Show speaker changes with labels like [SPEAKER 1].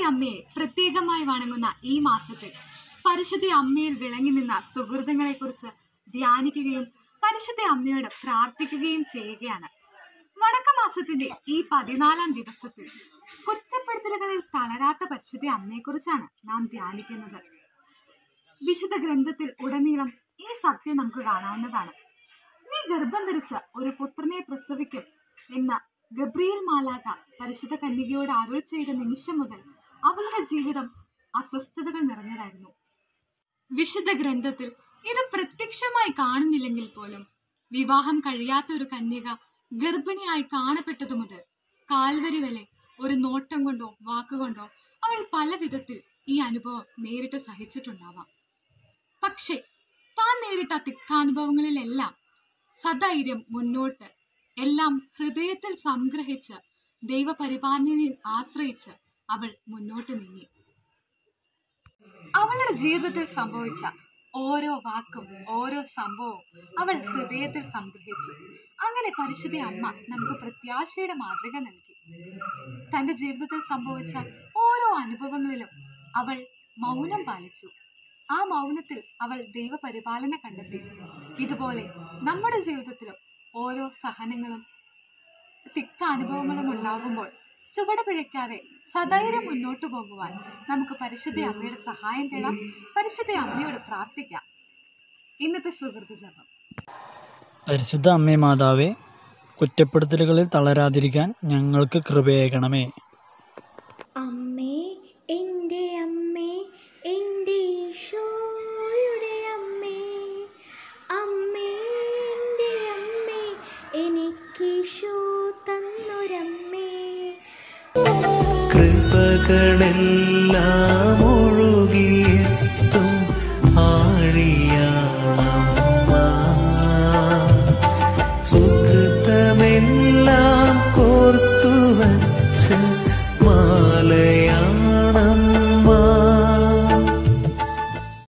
[SPEAKER 1] അമ്മയെ പ്രത്യേകമായി വണങ്ങുന്ന ഈ മാസത്തിൽ പരിശുദ്ധ അമ്മയിൽ വിളങ്ങി നിന്ന സുഹൃത്തുക്കളെക്കുറിച്ച് ധ്യാനിക്കുകയും പരിശുദ്ധ അമ്മയോട് പ്രാർത്ഥിക്കുകയും ചെയ്യുകയാണ് വണക്കമാസത്തിന്റെ ഈ പതിനാലാം ദിവസത്തിൽ കുറ്റപ്പെടുത്തലുകളിൽ തളരാത്ത പരിശുദ്ധ അമ്മയെക്കുറിച്ചാണ് നാം ധ്യാനിക്കുന്നത് വിശുദ്ധ ഗ്രന്ഥത്തിൽ ഉടനീളം ഈ സത്യം നമുക്ക് കാണാവുന്നതാണ് നീ ഗർഭം ധരിച്ച ഒരു പുത്രനെ പ്രസവിക്കും എന്ന ഗബ്രിയേൽ മാലാക പരിശുദ്ധ കന്യകയോട് അരുൾ ചെയ്ത നിമിഷം മുതൽ അവളുടെ ജീവിതം അസ്വസ്ഥതകൾ നിറഞ്ഞതായിരുന്നു വിശുദ്ധ ഗ്രന്ഥത്തിൽ ഇത് പ്രത്യക്ഷമായി കാണുന്നില്ലെങ്കിൽ പോലും വിവാഹം കഴിയാത്ത ഒരു കന്യക ഗർഭിണിയായി കാണപ്പെട്ടതു മുതൽ കാൽവരി വരെ ഒരു നോട്ടം കൊണ്ടോ വാക്കുകൊണ്ടോ അവൾ പല വിധത്തിൽ ഈ അനുഭവം നേരിട്ട് സഹിച്ചിട്ടുണ്ടാവാം പക്ഷേ താൻ നേരിട്ട തിക്താനുഭവങ്ങളിലെല്ലാം സധൈര്യം മുന്നോട്ട് എല്ലാം ഹൃദയത്തിൽ സംഗ്രഹിച്ച് ദൈവപരിപാലനയിൽ ആശ്രയിച്ച് അവൾ മുന്നോട്ട് നീങ്ങി അവളുടെ ജീവിതത്തിൽ സംഭവിച്ച ഓരോ വാക്കും ഓരോ സംഭവവും അവൾ ഹൃദയത്തിൽ സംഗ്രഹിച്ചു അങ്ങനെ പരിശുദ്ധ അമ്മ നമുക്ക് പ്രത്യാശയുടെ മാതൃക നൽകി തന്റെ ജീവിതത്തിൽ സംഭവിച്ച ഓരോ അനുഭവങ്ങളിലും അവൾ മൗനം പാലിച്ചു ആ മൗനത്തിൽ അവൾ ദൈവപരിപാലന കണ്ടെത്തി ഇതുപോലെ നമ്മുടെ ജീവിതത്തിലും ഓരോ സഹനങ്ങളും തിക്ത അനുഭവങ്ങളും ഉണ്ടാകുമ്പോൾ ചുവട് പിഴയ്ക്കാതെ സധൈര്യം മുന്നോട്ട് പോകുവാൻ നമുക്ക് പരിശുദ്ധ അമ്മയുടെ സഹായം തേടാം പരിശുദ്ധ അമ്മയോട് പ്രാർത്ഥിക്കാം ഇന്നത്തെ സുഹൃത്ത് ജപം
[SPEAKER 2] പരിശുദ്ധ അമ്മേ മാതാവേ കുറ്റപ്പെടുത്തലുകളിൽ തളരാതിരിക്കാൻ ഞങ്ങൾക്ക് കൃപയേകണമേ
[SPEAKER 3] അമ്മേ എൻ്റെ അമ്മേ എൻ്റെ ഈശോയുടെ അമ്മേ അമ്മേ എൻ്റെ അമ്മേ എനിക്കീശോ തന്നൊരമ്മേ
[SPEAKER 4] കൃപകളെല്ലാം ഒഴുകിയെത്തും ആഴിയാണമ്മ സുഹൃതമെല്ലാം കോർത്തു വച്ച് മാ